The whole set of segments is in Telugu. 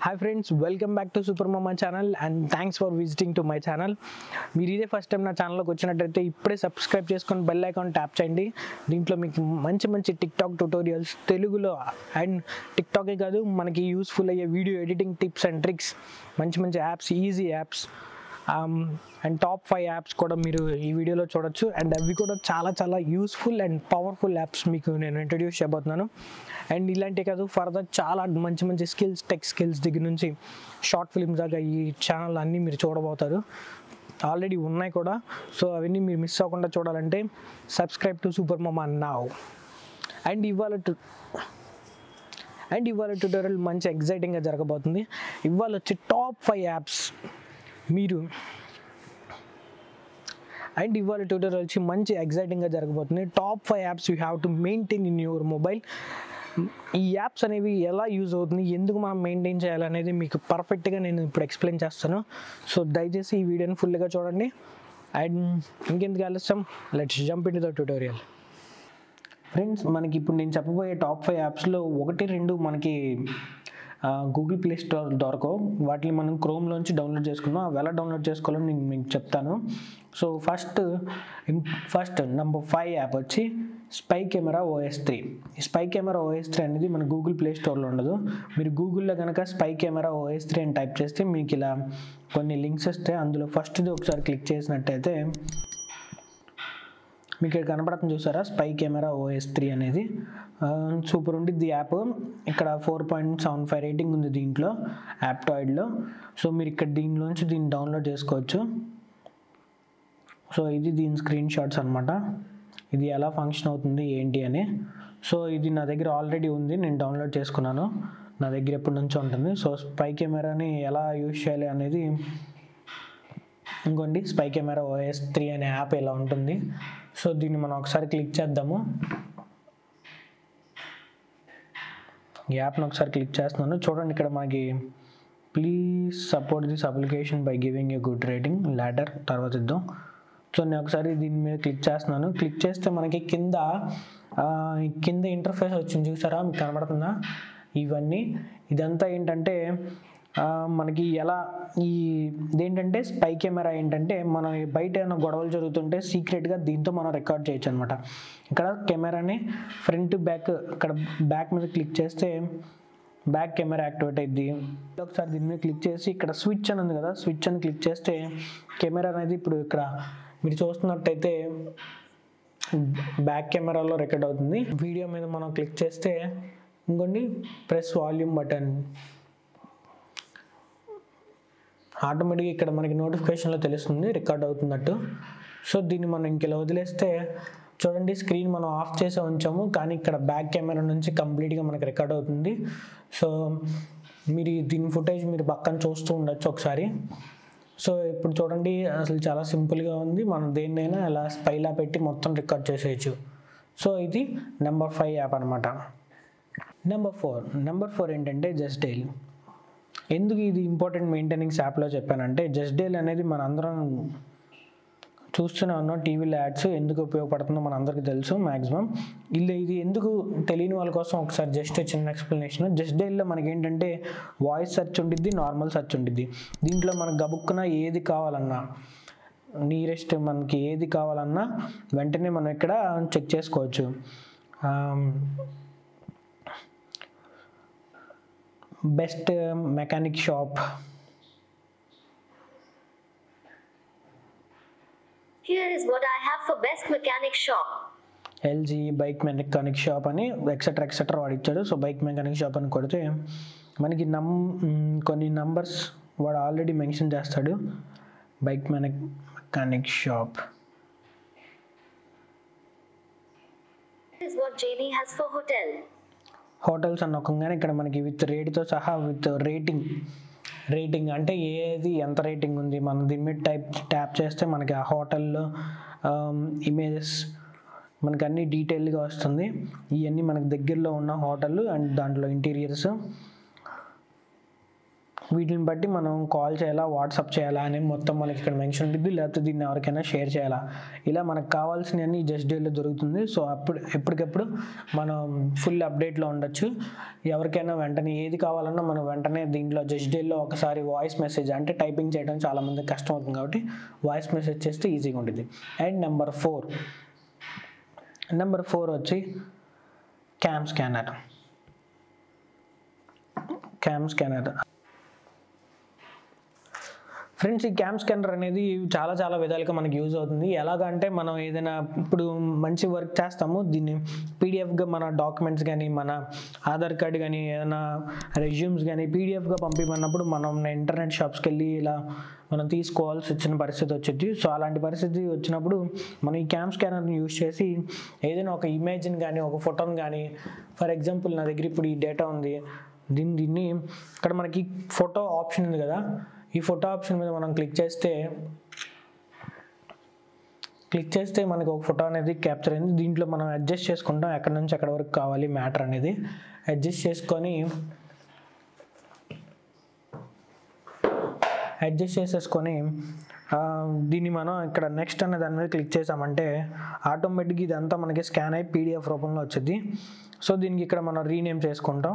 Hi friends welcome back to Super Mama channel and thanks for visiting to my channel మీరు ఇదే ఫస్ట్ టైం నా ఛానల్లోకి వచ్చినట్టయితే ఇప్పుడే సబ్స్క్రైబ్ చేసుకొని బెల్ ఐకాన్ ట్యాప్ చేయండి దీంట్లో మీకు మంచి మంచి టిక్ టాక్ ట్యూటోరియల్స్ తెలుగులో అండ్ టిక్ టాకే కాదు మనకి యూస్ఫుల్ అయ్యే video editing tips and tricks మంచి మంచి apps easy apps and top five apps కూడా మీరు ఈ వీడియోలో చూడొచ్చు అండ్ అవి కూడా చాలా చాలా యూస్ఫుల్ అండ్ పవర్ఫుల్ యాప్స్ మీకు నేను ఇంట్రడ్యూస్ చేయబోతున్నాను అండ్ ఇలాంటి కాదు ఫర్దర్ చాలా మంచి మంచి స్కిల్స్ టెక్ స్కిల్స్ దగ్గర నుంచి షార్ట్ ఫిల్మ్స్ దాకా ఈ ఛానల్ అన్నీ మీరు చూడబోతారు ఆల్రెడీ ఉన్నాయి కూడా సో అవన్నీ మీరు మిస్ అవ్వకుండా చూడాలంటే subscribe to Super Mama now and ఇవాళ టు అండ్ ఇవాళ ట్యూటోరియల్ మంచి ఎగ్జైటింగ్గా జరగబోతుంది ఇవాళ వచ్చి టాప్ ఫైవ్ యాప్స్ మీరు అండ్ ఇవాళ ట్యూటోరియల్ వచ్చి మంచి ఎగ్జైటింగ్గా జరగబోతుంది top five apps you have to maintain in your mobile ఈ యాప్స్ అనేవి ఎలా యూజ్ అవుతుంది ఎందుకు మనం మెయింటైన్ చేయాలనేది మీకు పర్ఫెక్ట్గా నేను ఇప్పుడు ఎక్స్ప్లెయిన్ చేస్తాను సో దయచేసి ఈ వీడియోని ఫుల్గా చూడండి అండ్ ఇంకెందుకు ఆలస్యం let's jump in the tutorial friends మనకి ఇప్పుడు నేను చెప్పబోయే టాప్ ఫైవ్ యాప్స్లో ఒకటి రెండు మనకి గూగుల్ ప్లే స్టోర్ దొరకవు వాటిని మనం క్రోమ్లోంచి డౌన్లోడ్ చేసుకున్నాం అవి ఎలా డౌన్లోడ్ చేసుకోవాలో నేను మీకు చెప్తాను so first first number five app వచ్చి స్పై కెమెరా ఓఎస్ త్రీ ఈ స్పై కెమెరా ఓఎస్ త్రీ అనేది మన గూగుల్ ప్లే స్టోర్లో ఉండదు మీరు గూగుల్లో కనుక స్పై కెమెరా ఓఎస్ త్రీ అని టైప్ చేస్తే మీకు ఇలా కొన్ని లింక్స్ వస్తాయి అందులో ఫస్ట్ది ఒకసారి క్లిక్ చేసినట్టయితే మీకు ఇక్కడ కనపడుతుంది చూసారా స్పై కెమెరా ఓఎస్ త్రీ అనేది సూపర్ ఉండిద్ది యాప్ ఇక్కడ four point seven five rating ఉంది దీంట్లో యాప్టాయిడ్లో సో మీరు ఇక్కడ దీనిలోంచి దీన్ని డౌన్లోడ్ చేసుకోవచ్చు సో ఇది దీని స్క్రీన్ షాట్స్ అనమాట ఇది ఎలా ఫంక్షన్ అవుతుంది ఏంటి అని సో ఇది నా దగ్గర ఆల్రెడీ ఉంది నేను డౌన్లోడ్ చేసుకున్నాను నా దగ్గర ఎప్పటి నుంచో ఉంటుంది సో స్పై కెమెరాని ఎలా యూజ్ చేయాలి అనేది ఇంకోండి స్పై కెమెరా ఓఎస్ త్రీ అనే యాప్ ఇలా ఉంటుంది సో దీన్ని మనం ఒకసారి క్లిక్ చేద్దాము ఈ యాప్ను ఒకసారి క్లిక్ చేస్తున్నాను చూడండి ఇక్కడ మనకి please support this application by giving a good rating later తర్వాత ఇద్దాం సో నేను ఒకసారి దీని మీద క్లిక్ చేస్తున్నాను క్లిక్ చేస్తే మనకి కింద కింద ఇంటర్ఫేస్ వచ్చింది చూసారా మీకు కనబడుతుందా ఇవన్నీ ఇదంతా ఏంటంటే మనకి ఎలా ఈ ఇదేంటంటే స్పై కెమెరా ఏంటంటే మనం బయట ఏమైనా గొడవలు జరుగుతుంటే సీక్రెట్గా దీంతో మనం రికార్డ్ చేయొచ్చు అనమాట ఇక్కడ కెమెరాని ఫ్రంట్ బ్యాక్ ఇక్కడ బ్యాక్ మీద క్లిక్ చేస్తే బ్యాక్ కెమెరా యాక్టివేట్ అయింది ఒకసారి దీని మీద క్లిక్ చేసి ఇక్కడ స్విచ్ అని ఉంది కదా స్విచ్ అని క్లిక్ చేస్తే కెమెరా అనేది ఇప్పుడు ఇక్కడ మీరు చూస్తున్నట్టయితే బ్యాక్ కెమెరాలో రికార్డ్ అవుతుంది వీడియో మీద మనం క్లిక్ చేస్తే ఇంకోండి ప్రెస్ వాల్యూమ్ బటన్ ఆటోమేటిక్గా ఇక్కడ మనకి నోటిఫికేషన్లో తెలుస్తుంది రికార్డ్ అవుతున్నట్టు సో దీన్ని మనం ఇంకెలా వదిలేస్తే చూడండి స్క్రీన్ మనం ఆఫ్ చేసే ఉంచాము కానీ ఇక్కడ బ్యాక్ కెమెరా నుంచి కంప్లీట్గా మనకి రికార్డ్ అవుతుంది సో మీరు దీని ఫుటేజ్ మీరు పక్కన చూస్తూ ఉండొచ్చు ఒకసారి సో ఇప్పుడు చూడండి అసలు చాలా సింపుల్గా ఉంది మనం దేన్నైనా ఇలా స్పైలా పెట్టి మొత్తం రికార్డ్ చేసేయచ్చు సో ఇది నెంబర్ ఫైవ్ యాప్ అనమాట నెంబర్ ఫోర్ నెంబర్ ఫోర్ ఏంటంటే జస్ట్ డైలీ ఎందుకు ఇది ఇంపార్టెంట్ మెయింటెనింగ్స్ యాప్లో చెప్పానంటే జస్ట్ డేల్ అనేది మన అందరం చూస్తూనే ఉన్నాం టీవీలో యాడ్స్ ఎందుకు ఉపయోగపడుతుందో మన అందరికీ తెలుసు మ్యాక్సిమం ఇలా ఇది ఎందుకు తెలియని వాళ్ళ కోసం ఒకసారి జస్ట్ చిన్న ఎక్స్ప్లెనేషన్ జస్ట్ డేల్లో మనకి ఏంటంటే వాయిస్ సెర్చ్ ఉండిద్ది నార్మల్ సెర్చ్ ఉండిద్ది దీంట్లో మనకు గబుక్కున ఏది కావాలన్నా నియరెస్ట్ మనకి ఏది కావాలన్నా వెంటనే మనం ఇక్కడ చెక్ చేసుకోవచ్చు best mechanic shop Here is what I have for best mechanic shop. LG bike mechanic shop అని ఎక్సెట్రా ఎక్సెట్రా వాడు ఇచ్చాడు సో బైక్ మెకానిక్ షాప్ అని కొడితే మనకి నమ్ మ్, కొన్ని నంబర్స్ వాడు ఆల్రెడీ మెన్షన్ చేస్తాడు bike mechanic mechanic shop Here is what JD has for hotel. Hotels అని నొక్కగానే ఇక్కడ మనకి విత్ రేట్తో సహా విత్ రేటింగ్ రేటింగ్ అంటే ఏది ఎంత రేటింగ్ ఉంది మనం దీని మీద టైప్ ట్యాప్ చేస్తే మనకి ఆ హోటల్లో ఇమేజెస్ మనకి అన్ని డీటెయిల్గా వస్తుంది ఇవన్నీ మనకి దగ్గరలో ఉన్న హోటల్ అండ్ దాంట్లో ఇంటీరియర్స్ వీటిని బట్టి మనం కాల్ చేయాలా వాట్సాప్ చేయాలా అని మొత్తం మనకి ఇక్కడ మెన్షన్ ఉంటుంది లేకపోతే దీన్ని ఎవరికైనా షేర్ చేయాలా ఇలా మనకు కావాల్సినవన్నీ జస్ట్ డేలో దొరుకుతుంది సో అప్పుడు ఎప్పటికప్పుడు మనం ఫుల్ అప్డేట్లో ఉండొచ్చు ఎవరికైనా వెంటనే ఏది కావాలన్నా మనం వెంటనే దీంట్లో జస్ట్ డేలో ఒకసారి వాయిస్ మెసేజ్ అంటే టైపింగ్ చేయడం చాలా మంది కష్టం అవుతుంది కాబట్టి వాయిస్ మెసేజ్ చేస్తే ఈజీగా ఉంటుంది and number four number four వచ్చి cam scanner cam scanner friends ఈ క్యామ్ స్కానర్ అనేది చాలా చాలా విధాలుగా మనకి యూజ్ అవుతుంది ఎలాగంటే మనం ఏదైనా ఇప్పుడు మంచి వర్క్ చేస్తాము దీన్ని పీడిఎఫ్గా మన డాక్యుమెంట్స్ కానీ మన ఆధార్ కార్డ్ కానీ ఏదైనా రెజ్యూమ్స్ కానీ పీడిఎఫ్గా పంపిమన్నప్పుడు మనం ఇంటర్నెట్ షాప్స్కి వెళ్ళి ఇలా మనం తీసుకోవాల్సి వచ్చిన పరిస్థితి వచ్చింది సో అలాంటి పరిస్థితి వచ్చినప్పుడు మనం ఈ క్యామ్ స్కానర్ని యూజ్ చేసి ఏదైనా ఒక ఇమేజ్ని కానీ ఒక ఫోటోని కానీ ఫర్ ఎగ్జాంపుల్ నా దగ్గర ఇప్పుడు ఈ డేటా ఉంది దీన్ని దీన్ని ఇక్కడ మనకి ఫోటో ఆప్షన్ ఉంది కదా ఈ ఫోటో ఆప్షన్ మీద మనం క్లిక్ చేస్తే క్లిక్ చేస్తే మనకి ఒక ఫోటో అనేది క్యాప్చర్ అయింది దీంట్లో మనం అడ్జస్ట్ చేసుకుంటాం ఎక్కడి నుంచి ఎక్కడి వరకు కావాలి మ్యాటర్ అనేది అడ్జస్ట్ చేసుకొని అడ్జస్ట్ చేసేసుకొని ఆ, దీన్ని మనం ఇక్కడ నెక్స్ట్ అనే దాని మీద క్లిక్ చేసామంటే ఆటోమేటిక్గా ఇదంతా మనకి స్కాన్ అయ్యి పీడిఎఫ్ రూపంలో వచ్చింది సో దీనికి ఇక్కడ మనం రీనేమ్ చేసుకుంటాం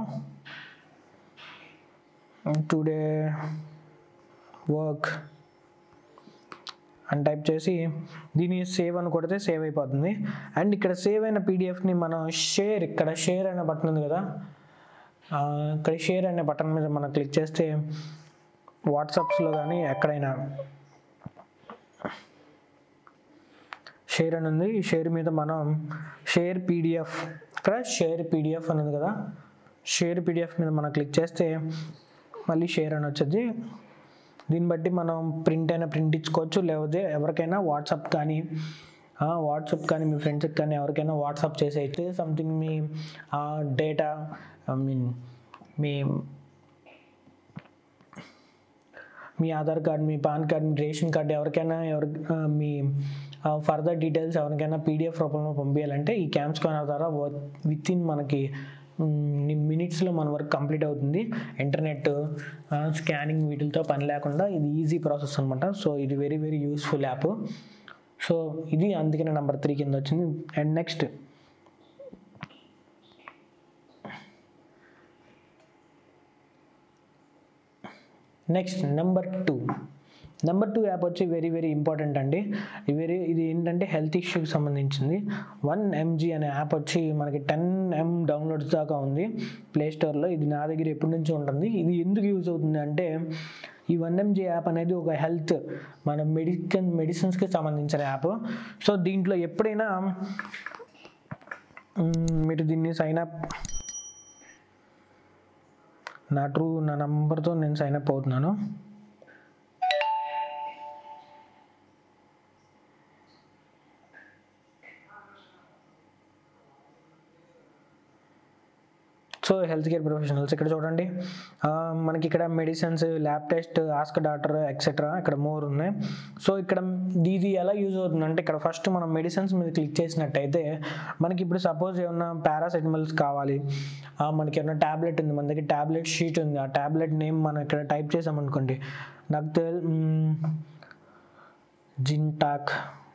టుడే వర్క్ అని టైప్ చేసి దీన్ని సేవ్ అని కొడితే సేవ్ అయిపోతుంది అండ్ ఇక్కడ సేవ్ అయిన పీడిఎఫ్ని మనం షేర్ ఇక్కడ షేర్ అనే బటన్ ఉంది కదా ఆ, ఇక్కడ షేర్ అనే బటన్ మీద మనం క్లిక్ చేస్తే వాట్సాప్స్లో కానీ ఎక్కడైనా షేర్ అని ఉంది ఈ షేర్ మీద మనం షేర్ పీడిఎఫ్ ఇక్కడ షేర్ పీడిఎఫ్ అని ఉంది కదా షేర్ పీడిఎఫ్ మీద మనం క్లిక్ చేస్తే మళ్ళీ షేర్ అని వచ్చేది దీన్ని బట్టి మనం ప్రింట్ అయినా ప్రింట్ ఇచ్చుకోవచ్చు లేకపోతే ఎవరికైనా వాట్సాప్ కానీ వాట్సాప్ కానీ మీ ఫ్రెండ్స్కి కానీ ఎవరికైనా వాట్సాప్ చేసేయచ్చు సంథింగ్ మీ డేటా ఐ మీన్ మీ మీ ఆధార్ కార్డ్ మీ పాన్ కార్డ్ మీ రేషన్ కార్డ్ ఎవరికైనా ఎవరి ఆ, మీ ఫర్దర్ డీటెయిల్స్ ఎవరికైనా పీడిఎఫ్ రూపంలో పంపించాలంటే ఈ క్యామ్ స్కానర్ ద్వారా విత్ ఇన్ మనకి మినిట్స్లో మన వర్క్ కంప్లీట్ అవుతుంది ఇంటర్నెట్ స్కానింగ్ వీటితో పని లేకుండా ఇది ఈజీ ప్రాసెస్ అనమాట సో ఇది very very useful app so ఇది అందుకనే నెంబర్ త్రీ కింద వచ్చింది and next next number two number two app వచ్చి వెరీ వెరీ ఇంపార్టెంట్ అండి ఇది వెరీ ఇది ఏంటంటే హెల్త్ ఇష్యూకి సంబంధించింది వన్ ఎంజీ అనే యాప్ వచ్చి మనకి టెన్ ఎం డౌన్లోడ్స్ దాకా ఉంది ప్లే స్టోర్లో ఇది నా దగ్గర ఎప్పటి నుంచి ఉంటుంది ఇది ఎందుకు యూజ్ అవుతుంది అంటే ఈ వన్ ఎంజీ యాప్ అనేది ఒక హెల్త్ మన మెడికల్ మెడిసిన్స్కి సంబంధించిన యాప్ సో దీంట్లో ఎప్పుడైనా మ్, మీరు దీన్ని సైన్ అప్ నా ట్రూ నా నంబర్తో నేను సైన్ అప్ అవుతున్నాను సో హెల్త్ కేర్ ప్రొఫెషనల్స్ ఇక్కడ చూడండి ఆ, మనకి ఇక్కడ medicines lab test ask doctor etcetera ఇక్కడ మోర్ ఉన్నాయి సో ఇక్కడ ఇది ఎలా యూజ్ అవుతుందంటే ఇక్కడ ఫస్ట్ మనం మెడిసిన్స్ మీద క్లిక్ చేసినట్టయితే మనకి ఇప్పుడు సపోజ్ ఏమన్నా పారాసెటమాల్స్ కావాలి ఆ, మనకి ఏమన్నా ట్యాబ్లెట్ ఉంది మన దగ్గర ట్యాబ్లెట్ షీట్ ఉంది ఆ ట్యాబ్లెట్ నేమ్ మనం ఇక్కడ టైప్ చేసామనుకోండి నాకు తెల్ జింటాక్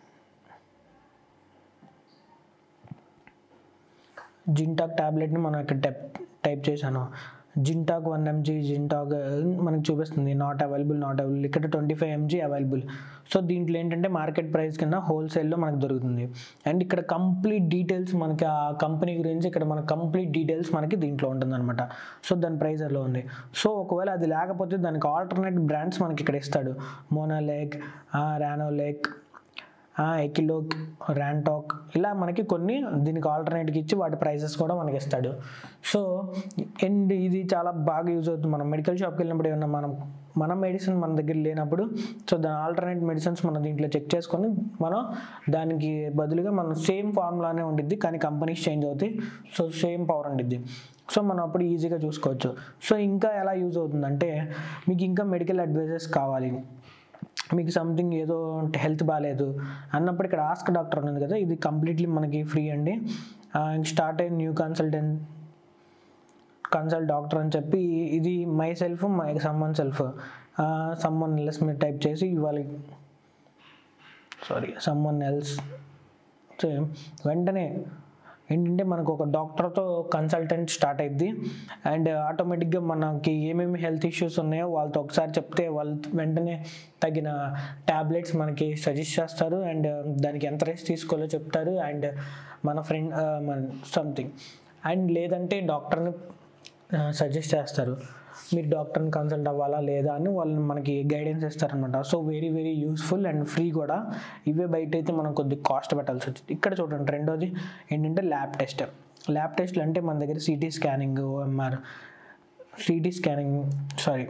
జింటాక్ ట్యాబ్లెట్ని మనం ఇక్కడ టైప్ టైప్ చేశాను జింటాక్ వన్ ఎంజీ జింటాక్ మనకి చూపిస్తుంది నాట్ అవైలబుల్ నాట్ అవైలబుల్ ఇక్కడ twenty five MG available so దీంట్లో ఏంటంటే మార్కెట్ ప్రైస్ కింద హోల్సేల్లో మనకు దొరుకుతుంది అండ్ ఇక్కడ కంప్లీట్ డీటెయిల్స్ మనకి ఆ కంపెనీ గురించి ఇక్కడ మన కంప్లీట్ డీటెయిల్స్ మనకి దీంట్లో ఉంటుంది అనమాట సో దాని ప్రైస్ అలా ఉంది సో ఒకవేళ అది లేకపోతే దానికి ఆల్టర్నేట్ బ్రాండ్స్ మనకి ఇక్కడ ఇస్తాడు మోనాలేక్ రానోలేక్ ఎకిలోక్ ర్యాంటాక్ ఇలా మనకి కొన్ని దీనికి ఆల్టర్నేట్గా ఇచ్చి వాటి ప్రైసెస్ కూడా మనకి ఇస్తాడు సో అండ్ ఇది చాలా బాగా యూజ్ అవుతుంది మనం మెడికల్ షాప్కి వెళ్ళినప్పుడు ఏమన్నా మనం మన మెడిసిన్ మన దగ్గర లేనప్పుడు సో దాని ఆల్టర్నేట్ మెడిసిన్స్ మనం దీంట్లో చెక్ చేసుకొని మనం దానికి బదులుగా మనం సేమ్ ఫార్ములానే ఉండిద్ది కానీ కంపెనీస్ చేంజ్ అవుతాయి సో సేమ్ పవర్ ఉండిద్ది సో మనం అప్పుడు ఈజీగా చూసుకోవచ్చు సో ఇంకా ఎలా యూజ్ అవుతుందంటే మీకు ఇంకా మెడికల్ అడ్వైజెస్ కావాలి మీకు సంథింగ్ ఏదో హెల్త్ బాగాలేదు అన్నప్పుడు ఇక్కడ ఆస్క్ డాక్టర్ ఉన్నది కదా ఇది కంప్లీట్లీ మనకి ఫ్రీ అండి స్టార్ట్ అయిన న్యూ కన్సల్టెంట్ కన్సల్ట్ డాక్టర్ అని చెప్పి ఇది myself my summon self summon else మీరు టైప్ చేసి వాళ్ళకి సారీ సమ్మన్ ఎల్స్ వెంటనే ఏంటంటే మనకు ఒక డాక్టర్తో కన్సల్టెంట్ స్టార్ట్ అయింది అండ్ ఆటోమేటిక్గా మనకి ఏమేమి హెల్త్ ఇష్యూస్ ఉన్నాయో వాళ్ళతో ఒకసారి చెప్తే వాళ్ళు వెంటనే తగిన ట్యాబ్లెట్స్ మనకి సజెస్ట్ చేస్తారు అండ్ దానికి ఎంత రెస్ట్ తీసుకోవాలో చెప్తారు అండ్ మన ఫ్రెండ్ మన సంథింగ్ అండ్ లేదంటే డాక్టర్ని సజెస్ట్ చేస్తారు మీరు డాక్టర్ని కన్సల్ట్ అవ్వాలా లేదా అని వాళ్ళు మనకి గైడెన్స్ ఇస్తారనమాట so very very useful and free కూడా ఇవే బయట అయితే మనం కొద్ది కాస్ట్ పెట్టాల్సి వచ్చింది ఇక్కడ చూడండి రెండోది ఏంటంటే ల్యాబ్ టెస్ట్ ల్యాబ్ టెస్ట్లు అంటే మన దగ్గర CT scanning OMR CT scanning sorry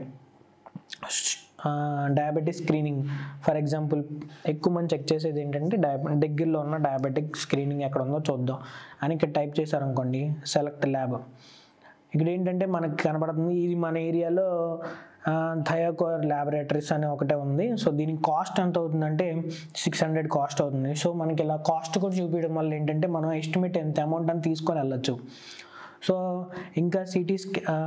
diabetic screening for example ఎక్కువ మంది చెక్ చేసేది ఏంటంటే డయాబె దగ్గరలో ఉన్న డయాబెటిక్ స్క్రీనింగ్ ఎక్కడ ఉందో చూద్దాం అని ఇక్కడ టైప్ చేశారనుకోండి సెలెక్ట్ ల్యాబ్ ఇక్కడ ఏంటంటే మనకి కనబడుతుంది ఇది మన ఏరియాలో థయాకోర్ ల్యాబొరేటరీస్ అనే ఒకటే ఉంది సో దీనికి కాస్ట్ ఎంత అవుతుందంటే సిక్స్ హండ్రెడ్ కాస్ట్ అవుతుంది సో మనకి ఇలా కాస్ట్ కూడా చూపించడం వల్ల ఏంటంటే మనం ఎస్టిమేట్ ఎంత అమౌంట్ అని తీసుకొని వెళ్ళచ్చు సో ఇంకా సిటీస్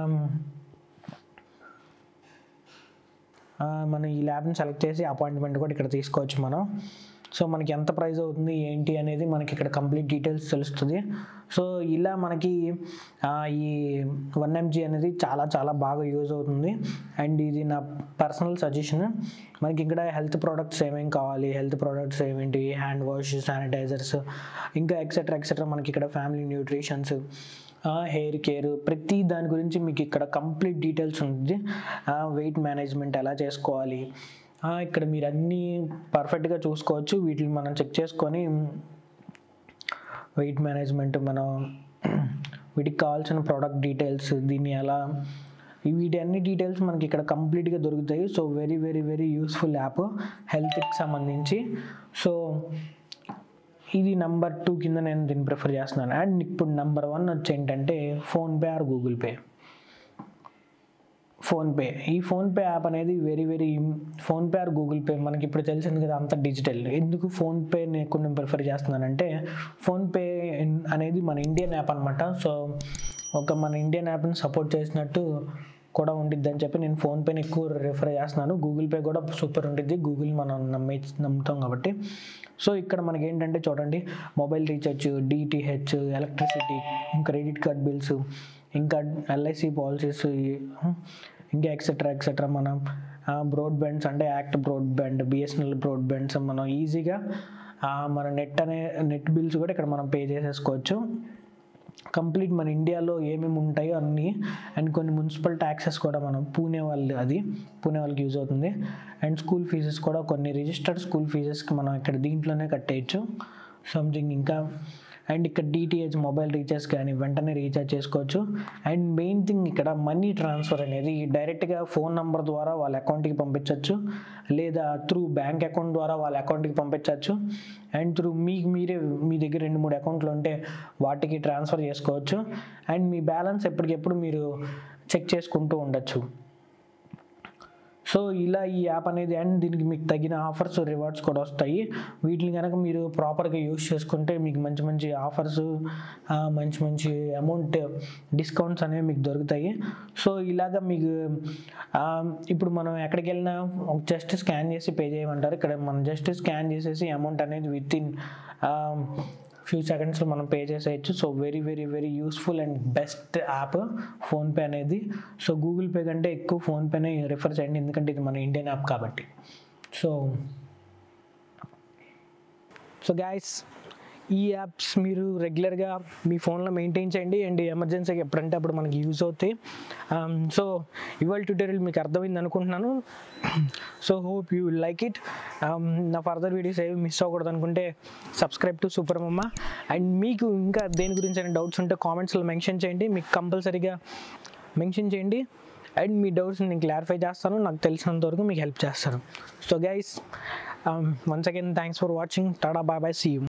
మనం ఈ ల్యాబ్ని సెలెక్ట్ చేసి అపాయింట్మెంట్ కూడా ఇక్కడ తీసుకోవచ్చు మనం సో మనకి ఎంత ప్రైస్ అవుతుంది ఏంటి అనేది మనకి ఇక్కడ కంప్లీట్ డీటెయిల్స్ తెలుస్తుంది సో ఇలా మనకి ఆ, ఈ వన్ ఎంజీ అనేది చాలా చాలా బాగా యూజ్ అవుతుంది అండ్ ఇది నా పర్సనల్ సజెషన్ మనకి ఇక్కడ హెల్త్ ప్రోడక్ట్స్ ఏమేమి కావాలి హెల్త్ ప్రోడక్ట్స్ ఏమేంటి హ్యాండ్ వాష్ శానిటైజర్స్ ఇంకా ఎక్సెట్రా ఎక్సెట్రా మనకి ఇక్కడ ఫ్యామిలీ న్యూట్రిషన్స్ హెయిర్ కేర్ ప్రతి దాని గురించి మీకు ఇక్కడ కంప్లీట్ డీటెయిల్స్ ఉంటుంది వెయిట్ మేనేజ్మెంట్ ఎలా చేసుకోవాలి ఆ, ఇక్కడ మీరు అన్నీ పర్ఫెక్ట్గా చూసుకోవచ్చు వీటిని మనం చెక్ చేసుకొని వెయిట్ మేనేజ్మెంట్ మనం వీటికి కావాల్సిన ప్రోడక్ట్ డీటెయిల్స్ దీన్ని ఎలా ఈ వీటి అన్ని డీటెయిల్స్ మనకి ఇక్కడ కంప్లీట్గా దొరుకుతాయి so very very very useful app హెల్త్కి సంబంధించి సో ఇది నెంబర్ టూ కింద నేను దీన్ని ప్రిఫర్ చేస్తున్నాను అండ్ ఇప్పుడు నెంబర్ వన్ వచ్చి ఏంటంటే PhonePe or Google Pay PhonePe ఈ ఫోన్పే యాప్ అనేది very very PhonePe or Google Pay మనకి ఇప్పుడు తెలిసింది కదా అంత డిజిటల్ ఎందుకు ఫోన్పే నేను కొన్ని ప్రిఫర్ చేస్తున్నానంటే ఫోన్పే అనేది మన ఇండియన్ యాప్ అనమాట సో ఒక మన ఇండియన్ యాప్ని సపోర్ట్ చేసినట్టు కూడా ఉండిద్ది అని చెప్పి నేను ఫోన్పేని ఎక్కువ రిఫర్ చేస్తున్నాను గూగుల్ పే కూడా సూపర్ ఉంటుంది గూగుల్ మనం నమ్మే నమ్ముతాం కాబట్టి సో ఇక్కడ మనకి ఏంటంటే చూడండి mobile recharge DTH electricity credit card bills ఇంకా ఎల్ఐసి పాలసీస్ ఇంకా ఎక్సెట్రా ఎక్సెట్రా మనం బ్రాడ్బ్యాండ్స్ అంటే యాక్ట్ బ్రాడ్బ్యాండ్ బిఎస్ఎన్ఎల్ బ్రాడ్బ్యాండ్స్ మనం ఈజీగా మన నెట్ అనే నెట్ బిల్స్ కూడా ఇక్కడ మనం పే చేసేసుకోవచ్చు కంప్లీట్ మన ఇండియాలో ఏమేమి ఉంటాయో అన్నీ అండ్ కొన్ని మున్సిపల్ ట్యాక్సెస్ కూడా మనం పూణే వాళ్ళు అది పూణే వాళ్ళకి యూజ్ అవుతుంది అండ్ స్కూల్ ఫీజెస్ కూడా కొన్ని రిజిస్టర్డ్ స్కూల్ ఫీజెస్కి మనం ఇక్కడ దీంట్లోనే కట్టేయచ్చు సంథింగ్ ఇంకా అండ్ ఇక్కడ డిటిహెచ్ మొబైల్ రీఛార్జ్ కానీ వెంటనే రీఛార్జ్ చేసుకోవచ్చు అండ్ మెయిన్ థింగ్ ఇక్కడ మనీ ట్రాన్స్ఫర్ అనేది డైరెక్ట్గా ఫోన్ నెంబర్ ద్వారా వాళ్ళ అకౌంట్కి పంపించవచ్చు లేదా త్రూ బ్యాంక్ అకౌంట్ ద్వారా వాళ్ళ అకౌంట్కి పంపించవచ్చు అండ్ త్రూ మీకు మీరే మీ దగ్గర రెండు మూడు అకౌంట్లు ఉంటే వాటికి ట్రాన్స్ఫర్ చేసుకోవచ్చు అండ్ మీ బ్యాలెన్స్ ఎప్పటికెప్పుడు మీరు చెక్ చేసుకుంటూ ఉండొచ్చు సో ఇలా ఈ యాప్ అనేది అండ్ దీనికి మీకు తగిన ఆఫర్స్ రివార్డ్స్ కూడా వస్తాయి వీటిని కనుక మీరు ప్రాపర్గా యూస్ చేసుకుంటే మీకు మంచి మంచి ఆఫర్స్ మంచి మంచి అమౌంట్ డిస్కౌంట్స్ అనేవి మీకు దొరుకుతాయి సో ఇలాగ మీకు ఆ, ఇప్పుడు మనం ఎక్కడికి వెళ్ళినా జస్ట్ స్కాన్ చేసి పే చేయమంటారు ఇక్కడ మనం జస్ట్ స్కాన్ చేసేసి అమౌంట్ అనేది విత్ ఇన్ ఫ్యూ సెకండ్స్లో మనం పే చేసేయచ్చు so very very very useful and best app PhonePe అనేది సో గూగుల్ పే కంటే ఎక్కువ ఫోన్పేనే రిఫర్ చేయండి ఎందుకంటే ఇది మన ఇండియన్ యాప్ కాబట్టి సో సో గాయస్ ఈ యాప్స్ మీరు రెగ్యులర్గా మీ ఫోన్లో మెయింటైన్ చేయండి అండ్ ఎమర్జెన్సీకి ఎప్పుడంటే అప్పుడు మనకి యూజ్ అవుతాయి సో ఇవాళ ట్యూటోరియల్ మీకు అర్థమైంది అనుకుంటున్నాను so hope you like it నా ఫర్దర్ వీడియోస్ ఏవి మిస్ అవ్వకూడదు అనుకుంటే subscribe to super mamma and మీకు ఇంకా దేని గురించి అయినా డౌట్స్ ఉంటే కామెంట్స్లో మెన్షన్ చేయండి మీకు కంపల్సరీగా మెన్షన్ చేయండి అండ్ మీ డౌట్స్ నేను క్లారిఫై చేస్తాను నాకు తెలిసినంత వరకు మీకు హెల్ప్ చేస్తాను so guys once again thanks for watching tata bye bye see you